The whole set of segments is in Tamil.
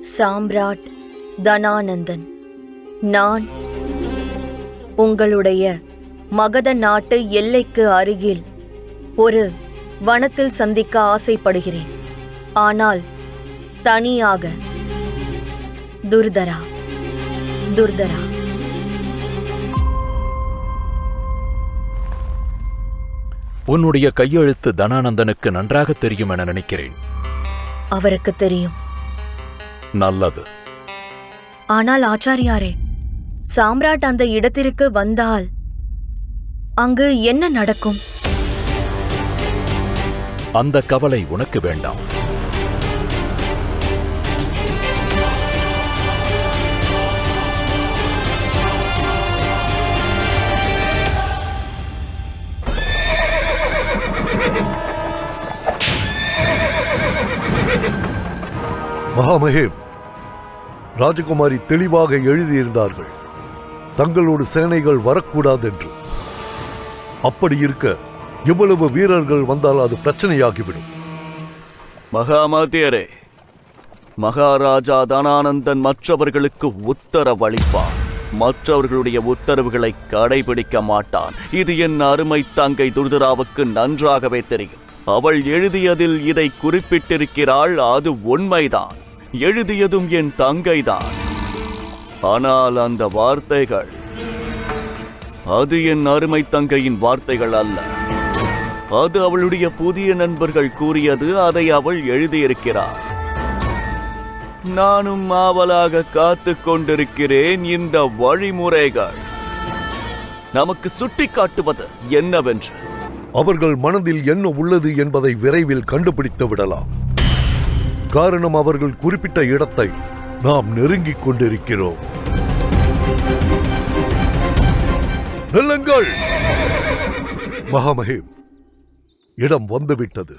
சாம்ராட் தனானந்தன் நான் உங்களுடைய மகத நாட்டு எல்லைக்கு அருகில் ஒரு வனத்தில் சந்திக்க ஆசைப்படுகிறேன் ஆனால் தனியாக துர்தரா துர்தரா உன்னுடைய கையெழுத்து தனானந்தனுக்கு நன்றாக தெரியும் என நினைக்கிறேன் அவருக்கு தெரியும் நல்லது ஆனால் ஆச்சாரியாரே சாம்ராட் அந்த இடத்திற்கு வந்தால் அங்கு என்ன நடக்கும் அந்த கவலை உனக்கு வேண்டாம் மகாமகேம் ராஜகுமாரி தெளிவாக எழுதியிருந்தார்கள் தங்களோட சேனைகள் வரக்கூடாதென்று அப்படி இருக்க எவ்வளவு வீரர்கள் வந்தால் அது பிரச்சனையாகிவிடும் மகாமாத்தியரே மகாராஜா தனானந்தன் மற்றவர்களுக்கு உத்தரவளிப்பார் மற்றவர்களுடைய உத்தரவுகளை கடைபிடிக்க மாட்டான் இது என் அருமை தங்கை துர்தராவுக்கு நன்றாகவே தெரியும் அவள் எழுதியதில் இதை குறிப்பிட்டிருக்கிறாள் அது உண்மைதான் எழுதியதும் என் தங்கைதான் ஆனால் அந்த வார்த்தைகள் அது என் அருமை தங்கையின் வார்த்தைகள் அல்ல அது அவளுடைய புதிய நண்பர்கள் கூறியது அதை அவள் எழுதியிருக்கிறார் நானும் ஆவலாக காத்துக் கொண்டிருக்கிறேன் இந்த வழிமுறைகள் நமக்கு சுட்டிக்காட்டுவது என்னவென்று அவர்கள் மனதில் என்ன உள்ளது என்பதை விரைவில் கண்டுபிடித்து விடலாம் காரணம் அவர்கள் குறிப்பிட்ட இடத்தை நாம் நெருங்கிக் கொண்டிருக்கிறோம் நெல்லுங்கள் மகாமகேம் இடம் வந்துவிட்டது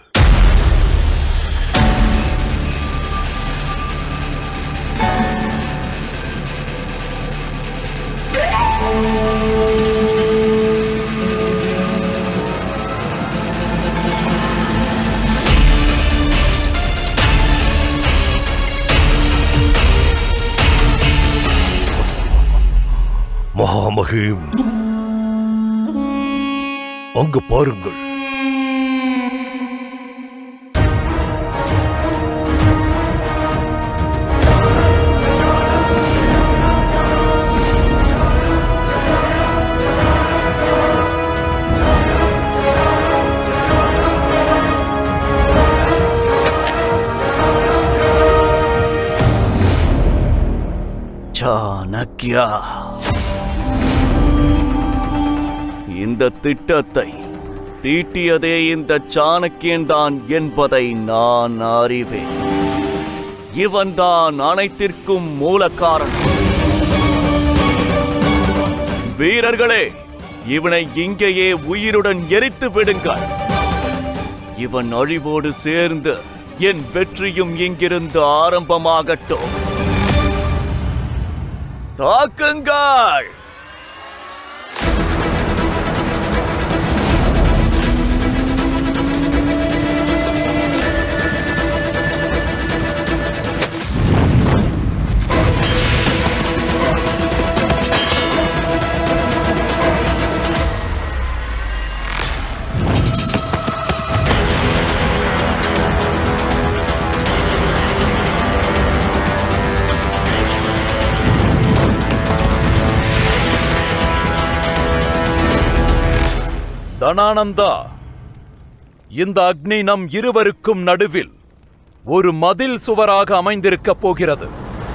மகாமகேம் அங்கு பாருங்கள் சாணக்கியா இந்த திட்டத்தை தீட்டியதே இந்த சாணக்கியன் தான் என்பதை நான் அறிவேன் இவன்தான் அனைத்திற்கும் மூல காரணம் வீரர்களே இவனை இங்கேயே உயிருடன் எரித்து விடுங்கள் இவன் அழிவோடு சேர்ந்து என் வெற்றியும் இங்கிருந்து ஆரம்பமாகட்டும் தாக்குங்கள் தனானந்தா இந்த அக்னி நம் இருவருக்கும் நடுவில் ஒரு மதில் சுவராக அமைந்திருக்கப் போகிறது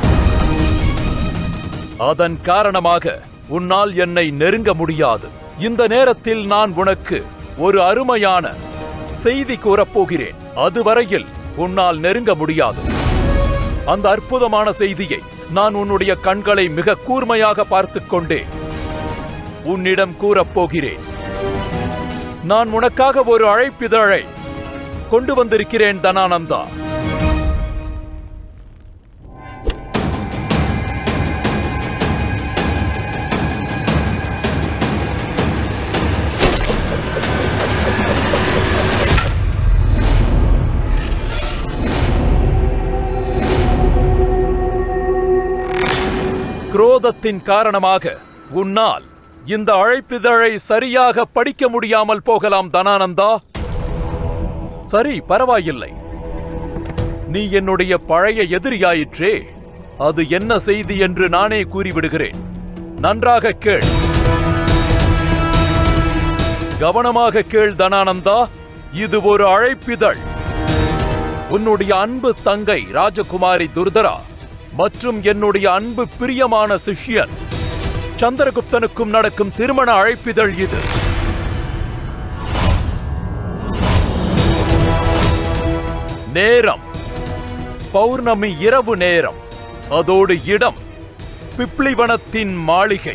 அதன் காரணமாக உன்னால் என்னை நெருங்க முடியாது இந்த நேரத்தில் நான் உனக்கு ஒரு அருமையான செய்தி கூறப்போகிறேன் அதுவரையில் உன்னால் நெருங்க முடியாது அந்த அற்புதமான செய்தியை நான் உன்னுடைய கண்களை மிக கூர்மையாக பார்த்துக் கொண்டே உன்னிடம் கூறப்போகிறேன் நான் உனக்காக ஒரு அழைப்பிதழை கொண்டு வந்திருக்கிறேன் தனானந்தா குரோதத்தின் காரணமாக உன்னால் இந்த அழைப்பிதழை சரியாக படிக்க முடியாமல் போகலாம் தனானந்தா சரி பரவாயில்லை நீ என்னுடைய பழைய எதிரியாயிற்றே அது என்ன செய்தி என்று நானே கூறிவிடுகிறேன் நன்றாக கேள் கவனமாக கேள் தனானந்தா இது ஒரு அழைப்பிதழ் உன்னுடைய அன்பு தங்கை ராஜகுமாரி துர்தரா மற்றும் என்னுடைய அன்பு பிரியமான சிஷ்யன் சந்திரகுப்தனுக்கும் நடக்கும் திருமண அழைப்பிதழ் இது நேரம் பௌர்ணமி இரவு நேரம் அதோடு இடம் பிப்ளிவனத்தின் மாளிகை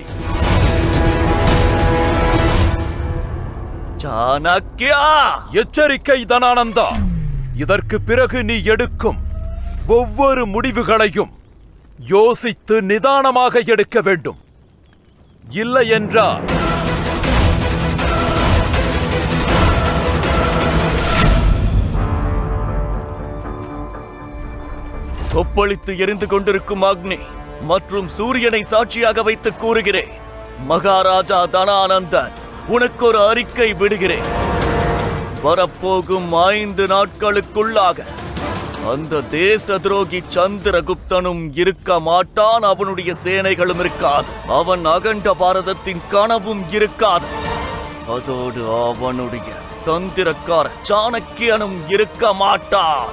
சாணக்கியா எச்சரிக்கை தனானந்தா இதற்கு பிறகு நீ எடுக்கும் ஒவ்வொரு முடிவுகளையும் யோசித்து நிதானமாக எடுக்க வேண்டும் இல்லை என்றால் கொப்பளித்து எரிந்து கொண்டிருக்கும் அக்னி மற்றும் சூரியனை சாட்சியாக வைத்து கூறுகிறேன் மகாராஜா தனானந்தன் உனக்கு ஒரு அறிக்கை விடுகிறேன் வரப்போகும் ஐந்து நாட்களுக்குள்ளாக அந்த தேச துரோகி சந்திரகுப்தனும் இருக்க மாட்டான் அவனுடைய சேனைகளும் இருக்காது அவன் அகண்ட பாரதத்தின் கனவும் இருக்காது அதோடு அவனுடைய தந்திரக்கார சாணக்கியனும் இருக்க மாட்டான்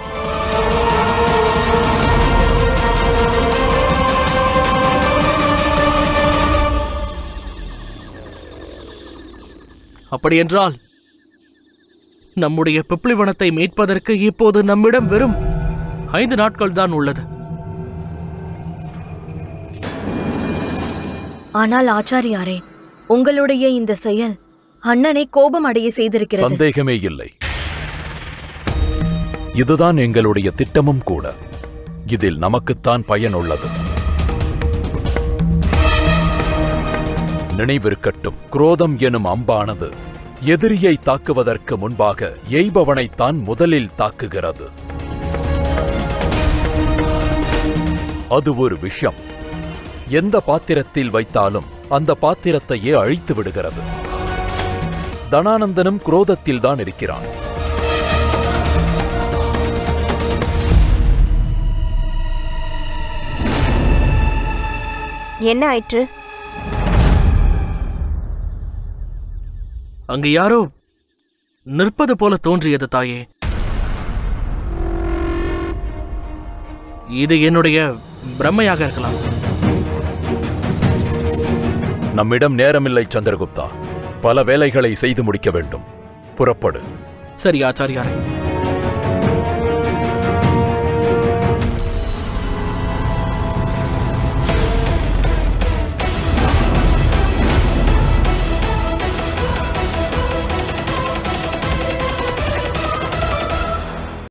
அப்படியென்றால் நம்முடைய பிப்ளிவனத்தை மீட்பதற்கு இப்போது நம்மிடம் வெறும் ஐந்து நாட்கள் தான் உள்ளது ஆனால் ஆச்சாரியாரே உங்களுடைய இந்த செயல் அண்ணனை கோபம் அடைய செய்திருக்கிறது சந்தேகமே இல்லை இதுதான் எங்களுடைய திட்டமும் கூட இதில் நமக்குத்தான் பயன் உள்ளது நினைவிருக்கட்டும் குரோதம் எனும் அம்பானது எதிரியை தாக்குவதற்கு முன்பாக எய்பவனைத்தான் முதலில் தாக்குகிறது அது ஒரு விஷம் எந்த பாத்திரத்தில் வைத்தாலும் அந்த பாத்திரத்தையே அழித்து விடுகிறது தனானந்தனும் குரோதத்தில் தான் இருக்கிறான் என்ன ஆயிற்று அங்கு யாரோ நிற்பது போல தோன்றியது தாயே இது என்னுடைய பிரம்மையாக இருக்கலாம் நம்மிடம் நேரமில்லை சந்திரகுப்தா பல வேலைகளை செய்து முடிக்க வேண்டும் புறப்படு சரி ஆச்சாரியாரே